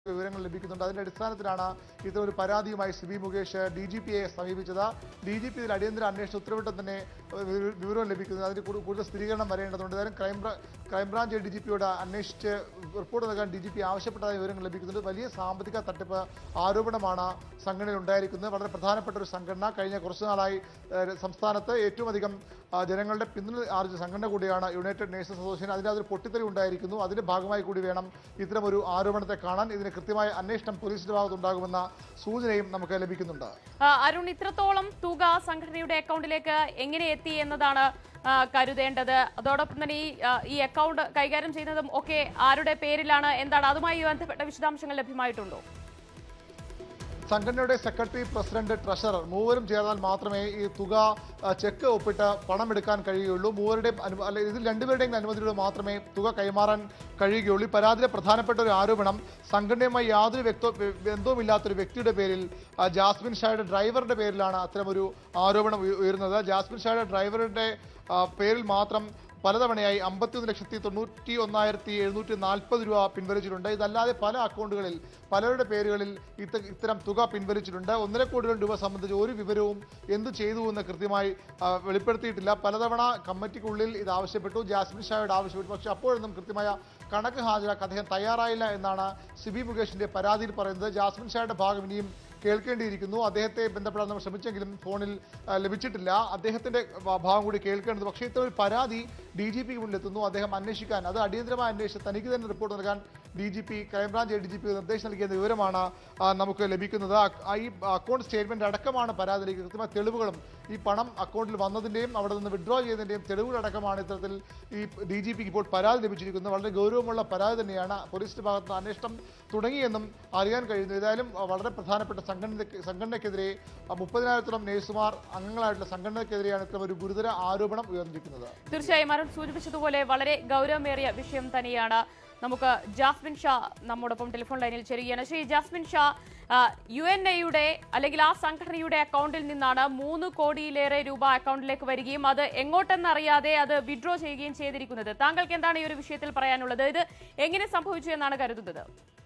വിവരങ്ങൾ ലഭിക്കുന്നുണ്ട് അതിന്റെ അടിസ്ഥാനത്തിലാണ് ഇത്തരം ഒരു പരാതിയുമായി സിബി മുകേഷ് ഡി ജി പിയെ സമീപിച്ചത് ഡി ജി പി ഇതിൽ അടിയന്തര അന്വേഷണ ഉത്തരവിട്ട് തന്നെ ഏഹ്, വിവ- വിവരം ലഭിക്കുന്നത് അതിന് കൂടു- കൂടുതൽ സ്ഥിരീകരണം വരേണ്ടതുണ്ട് ഏതായാലും ക്രൈംബ്രാ ക്രൈംബ്രാഞ്ച് ഡി ജി പിയോട് അന്വേഷിച്ച് റിപ്പോർട്ട് നൽകാൻ ഡി ജി പി ആവശ്യപ്പെട്ടതായ വിവരങ്ങൾ ലഭിക്കുന്നുണ്ട് വലിയ സാമ്പത്തിക തട്ടിപ്പ് ആരോപണമാണ് സംഘടനയിൽ ഉണ്ടായിരിക്കുന്നത് വളരെ പ്രധാനപ്പെട്ട ഒരു സംഘടന കഴിഞ്ഞ കുറച്ചു നാളായി ഏഹ്, സംസ്ഥാനത്ത് ഏറ്റവും അധികം ആ, ജനങ്ങളുടെ പിന്തുണ ആർജിച്ച സംഘടന കൂടിയാണ് യുണൈറ്റഡ് നേഷൻസ് അസോസിയേഷൻ അതിന് അതൊരു പൊട്ടിത്തെറി ഉണ്ടായിരിക്കുന്നു അതിന്റെ ഭാഗമായി കൂടി വേണം ഇത്തരം ഒരു ആരോപണത്തെ കാണാൻ ഇതിന് കൃത്യമായ അന്വേഷണം പോലീസിന്റെ ഭാഗത്തുണ്ടാകുമെന്ന സൂചനയും നമുക്ക് ലഭിക്കുന്നുണ്ട് ആ, അരുൺ ഇത്രത്തോളം തുക സംഘടനയുടെ അക്കൗണ്ടിലേക്ക് എങ്ങനെ എത്തി എന്നതാണ് ആ, കരുതേണ്ടത് അതോടൊപ്പം തന്നെ ഈ ആ, ഈ അക്കൗണ്ട് കൈകാര്യം ചെയ്യുന്നതും ഒക്കെ ആരുടെ പേരിലാണ് എന്താണ് അതുമായി ബന്ധപ്പെട്ട വിശദാംശങ്ങൾ ലഭ്യമായിട്ടുണ്ടോ സംഘടനയുടെ സെക്രട്ടറി പ്രസിഡന്റ് ട്രഷറർ മൂവരും ചേർന്നാൽ മാത്രമേ ഈ തുക ആ, ചെക്ക് ഒപ്പിട്ട് പണം എടുക്കാൻ കഴിയുകയുള്ളൂ മൂവരുടെയും അനു- അല്ല ഇതിൽ രണ്ടുപേരുടെയും അനുമതിയോടെ മാത്രമേ തുക കൈമാറാൻ കഴിയുകയുള്ളൂ ഈ പരാതിയിലെ പ്രധാനപ്പെട്ട ഒരു ആരോപണം സംഘടനയുമായി യാതൊരു വ്യക്ത ബന്ധവുമില്ലാത്തൊരു വ്യക്തിയുടെ പേരിൽ ആ, ജാസ്മിൻ ഷായുടെ ഡ്രൈവറുടെ പേരിലാണ് അത്തരമൊരു ആരോപണം ഉയ- ഉയരുന്നത് ജാസ്മിൻ ഷായുടെ ഡ്രൈവറുടെ ആ, പേരിൽ മാത്രം പലതവണയായി അമ്പത്തിയൊന്ന് ലക്ഷത്തി തൊണ്ണൂറ്റി ഒന്നായിരത്തി എഴുന്നൂറ്റി നാൽപ്പത് രൂപ പിൻവലിച്ചിട്ടുണ്ട് ഇതല്ലാതെ പല അക്കൗണ്ടുകളിൽ പലരുടെ പേരുകളിൽ ഇത്ത- ഇത്തരം തുക പിൻവലിച്ചിട്ടുണ്ട് ഒന്നര കോടിയോളം രൂപ സംബന്ധിച്ച് ഒരു വിവരവും എന്ത് ചെയ്തു എന്ന് കൃത്യമായി ആ, വെളിപ്പെടുത്തിയിട്ടില്ല പലതവണ കമ്മിറ്റിക്കുള്ളിൽ ഇത് ആവശ്യപ്പെട്ടു ജാസ്മിൻ ഷായോട് ആവശ്യപ്പെട്ടു പക്ഷേ അപ്പോഴൊന്നും കൃത്യമായ കണക്ക് ഹാജരാക്കാൻ അദ്ദേഹം തയ്യാറായില്ല എന്നാണ് സിബി മുകേഷിന്റെ പരാതിയിൽ പറയുന്നത് ജാസ്മിൻ ഷായുടെ ഭാഗം ഇനിയും കേൾക്കേണ്ടിയിരിക്കുന്നു അദ്ദേഹത്തെ ബന്ധപ്പെടാൻ നമ്മൾ ശ്രമിച്ചെങ്കിലും ഫോണിൽ ആ, ലഭിച്ചിട്ടില്ല അദ്ദേഹത്തിന്റെ ഭ- ഭാഗം കൂടി കേൾക്കേണ്ടത് പക്ഷേ ഇത്തരം ഒരു പരാതി ഡി ജി പിക്ക് മുന്നിലെത്തുന്നു അദ്ദേഹം അന്വേഷിക്കാൻ അത് അടിയന്തരമായ അന്വേഷിച്ച് തനിക്ക് തന്നെ റിപ്പോർട്ട് നൽകാൻ D G P crime branch D G P നിർദ്ദേശം നൽകിയെന്ന വിവരമാണ് ആ, നമുക്ക് ലഭിക്കുന്നത് ആ- ആ ഈ അക്കൗണ്ട് സ്റ്റേറ്റ്മെന്റ് അടക്കമാണ് പരാതിയിലേക്ക് കൃത്യമായ തെളിവുകളും ഈ പണം അക്കൗണ്ടിൽ വന്നതിന്റെയും അവിടെ നിന്ന് വിഡ്രോ ചെയ്തതിന്റെയും തെളിവുകളടക്കമാണ് ഇത്തരത്തിൽ ഈ ഡി ജി പിക്ക് ഇപ്പോൾ പരാതി ലഭിച്ചിരിക്കുന്നത് വളരെ ഗൗരവമുള്ള പരാതി തന്നെയാണ് പോലീസിന്റെ ഭാഗത്ത് നിന്ന് അന്വേഷണം തുടങ്ങിയെന്നും അറിയാൻ കഴിയുന്നു ഏതായാലും ആ, വളരെ പ്രധാനപ്പെട്ട സംഘടന സംഘടനയ്ക്കെതിരെ ആ, മുപ്പതിനായിരത്തോളം നേഴ്സുമാർ അംഗങ്ങളായിട്ടുള്ള സംഘടനയ്ക്കെതിരെയാണ് ഇത്തരം ഒരു ഗുരുതര ആരോപണം ഉയർന്നിരിക്കുന്നത് തീർച്ചയായും അരുൺ സൂചിപ്പിച്ചതുപോലെ വളരെ ഗൗരവമേറിയ വിഷയം തന്നെയാണ് നമുക്ക് ജാസ്മിൻ ഷാ നമ്മോടൊപ്പം ടെലിഫോൺ ലൈനിൽ ചേരുകയാണ് ശ്രീ ജാസ്മിൻ ഷാ യു എൻ എയുടെ അല്ലെങ്കിൽ ആ സംഘടനയുടെ അക്കൗണ്ടിൽ നിന്നാണ് മൂന്ന് കോടിയിലേറെ രൂപ അക്കൗണ്ടിലേക്ക് വരികയും അത് എങ്ങോട്ടെന്നറിയാതെ അത് വിഡ്രോ ചെയ്യുകയും ചെയ്തിരിക്കുന്നത് താങ്കൾക്ക് എന്താണ് ഈ ഒരു വിഷയത്തിൽ പറയാനുള്ളത് ഇത് എങ്ങനെ സംഭവിച്ചു എന്നാണ് കരുതുന്നത്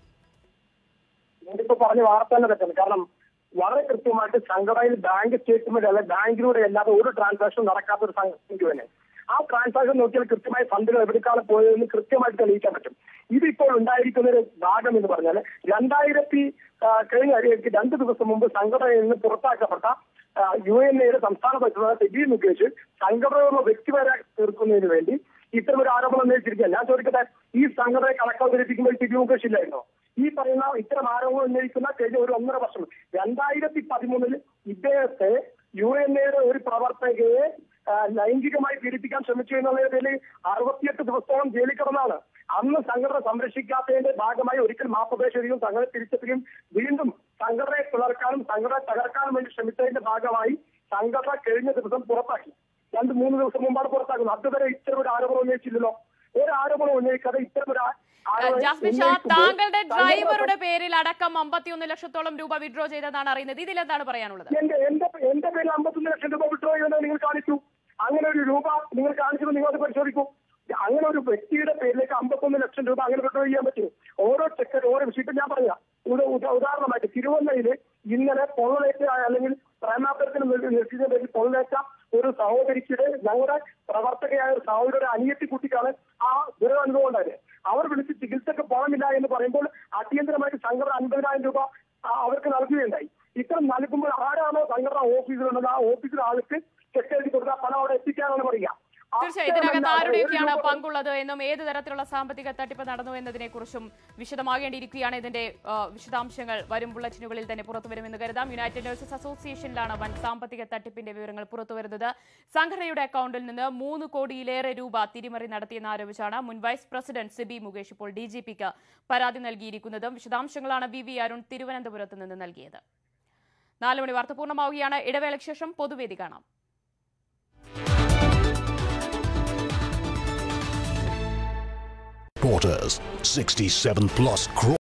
ഞാനിപ്പോ പറഞ്ഞ വാർത്ത തന്നെ തെറ്റാണ് കാരണം വളരെ കൃത്യമായിട്ട് സംഘടനയിൽ ബാങ്ക് സ്റ്റേറ്റ്മെന്റ് അല്ലെ ബാങ്കിലൂടെ അല്ലാതെ ഒരു ട്രാൻസാക്ഷൻ നടക്കാത്ത ഒരു സംഘടനയ്ക്ക് തന്നെ ആ ട്രാൻസാക്ഷൻ നോക്കിയാൽ കൃത്യമായ ഫണ്ടുകൾ എവിടേക്കാണ് പോയതെന്ന് കൃത്യമായിട്ട് തെളിയിക്കാൻ പറ്റും ഇതിപ്പോൾ ഉണ്ടായിരിക്കുന്ന ഒരു ഭാഗം എന്ന് പറഞ്ഞാൽ രണ്ടായിരത്തി ആ, കഴിഞ്ഞ ഒരു രണ്ട് ദിവസം മുമ്പ് സംഘടനയിൽ നിന്ന് പുറത്താക്കപ്പെട്ട യു എൻ എയുടെ സംസ്ഥാന പ്രസിഡന്റ് ടെബി മുകേഷ് സംഘടനയുള്ള വ്യക്തിപര തീർക്കുന്നതിന് വേണ്ടി ഇത്തരം ഒരു ആരോപണം ഉന്നയിച്ചിരിക്കുക ഞാൻ ചോദിക്കട്ടെ ഈ സംഘടന കണക്കവതരിപ്പിക്കുമ്പോൾ ടെബി മുകേഷ് ഇല്ലായിരുന്നോ ഈ പറയുന്ന ഇത്തരം ആരോപണം ഉന്നയിക്കുന്ന കഴിഞ്ഞ ഒരു ഒന്നര വർഷം രണ്ടായിരത്തി പതിമൂന്നിൽ ഇദ്ദേഹത്തെ യു എൻ എയുടെ ഒരു പ്രവർത്തകയെ ആ, ലൈംഗികമായി പീഡിപ്പിക്കാൻ ശ്രമിച്ചു എന്നുള്ള പേരിൽ അറുപത്തിയെട്ട് ദിവസത്തോളം ജയിലിൽ കിടന്നാണ് അന്ന് സംഘടന സംരക്ഷിക്കാത്തതിന്റെ ഭാഗമായി ഒരിക്കൽ മാപ്പപേക്ഷയും സംഘടന തിരിച്ചെത്തുകയും വീണ്ടും സംഘടനയെ പിളർക്കാനും സംഘടന തകർക്കാനും വേണ്ടി ശ്രമിച്ചതിന്റെ ഭാഗമായി സംഘടന കഴിഞ്ഞ ദിവസം പുറത്താക്കി രണ്ട് മൂന്ന് ദിവസം മുമ്പാണ് പുറത്താക്കുന്നത് അതുവരെ ഇത്തരം ഒരു ആരോപണം ഉന്നയിച്ചില്ലല്ലോ ഒരു ആരോപണം ഉന്നയിക്കാതെ ഇത്തരം ഒരു ആ- ആരോപണം ജാസ്മിൻ ഷാ ഉന്നയിക്കുമ്പോൾ താങ്കളുടെ സംഘടന ഡ്രൈവറുടെ പേരിൽ അടക്കം അമ്പത്തിയൊന്ന് ലക്ഷത്തോളം രൂപ വിഡ്രോ ചെയ്തതാണ് അറിയുന്നത് ഇതിലെന്താണ് പറയാനുള്ളത് എന്റെ എന്റെ എന്റെ പേരിൽ അമ്പത്തൊന്ന് ലക്ഷം രൂപ വിട്ടുപോയി എന്ന് നിങ്ങൾ കാണിച്ചു അങ്ങനെ ഒരു രൂപ നിങ്ങൾ കാണിച്ചത് നിങ്ങൾ അത് പരിശോധിക്കൂ അങ്ങനെ ഒരു വ്യക്തിയുടെ പേരിലേക്ക് അമ്പത്തൊന്ന് ലക്ഷം രൂപ അങ്ങനെ വിട്ടുപോയി ചെയ്യാൻ പറ്റും ഓരോ ചെക്കൻ ഓരോ വിഷയം ഇപ്പൊ ഞാൻ പറയാം ഉദ- ഉദ- ഉദാഹരണമായിട്ട് തിരുവല്ലയില് ഇന്നലെ പൊള്ളലേറ്റ അല്ലെങ്കിൽ പ്രേമാപുരത്തിന് നിർത്തിയതിന്റെ പേരിൽ പൊള്ളലേറ്റ ഒരു സഹോദരിക്ക് ഞങ്ങളുടെ പ്രവർത്തകയായ ഒരു സഹോദരിയുടെ അനിയത്തി കുട്ടിക്കാണ് ആ ദുരനുഭവം ഉണ്ടായത് അവർ വിളിച്ച് ചികിത്സക്ക് പോകണില്ല എന്ന് പറയുമ്പോൾ അടിയന്തരമായിട്ട് സംഘടന അൻപതിനായിരം രൂപ ആ, അവർക്ക് നൽകുകയുണ്ടായി ഇത്തരം നൽകുമ്പോൾ ആരാണോ സംഘടന ഓഫീസിലുള്ളത് ആ ഓഫീസിലെ ആൾക്ക് ചെക്ക് എഴുതി കൊടുക്കുക പണം അവിടെ എത്തിക്കാനാണ് പറയുക തീർച്ചയായും ഇതിനകത്ത് അത്തരമല്ലാതെ ആരുടെയൊക്കെയാണ് ഒരു രൂപ പങ്കുള്ളത് എന്നും ഏത് തരത്തിലുള്ള സാമ്പത്തിക തട്ടിപ്പ് നടന്നു എന്നതിനെ കുറിച്ചും വിശദമാകേണ്ടിയിരിക്കുകയാണ് ഇതിന്റെ ആ, വിശദാംശങ്ങൾ വരും ബുള്ളറ്റിനുകളിൽ തന്നെ പുറത്തു വരുമെന്ന് കരുതാം യുണൈറ്റഡ് നഴ്സസ് അസോസിയേഷനിലാണ് വൻ സാമ്പത്തിക തട്ടിപ്പിന്റെ വിവരങ്ങൾ പുറത്തുവരുന്നത് സംഘടനയുടെ അക്കൗണ്ടിൽ നിന്ന് മൂന്ന് കോടിയിലേറെ രൂപ തിരിമറി നടത്തിയെന്ന് ആരോപിച്ചാണ് മുൻ വൈസ് പ്രസിഡന്റ് സിബി മുകേഷ് ഇപ്പോൾ ഡി ജി പിക്ക് പരാതി നൽകിയിരിക്കുന്നതും വിശദാംശങ്ങളാണ് വി വി അരുൺ തിരുവനന്തപുരത്ത് നിന്ന് നൽകിയത് നാല് മണി വാർത്ത പൂർണ്ണമാവുകയാണ് ഇടവേളയ്ക്ക് ശേഷം പൊതുവേദി കാണാം Porters 67 plus. Cro-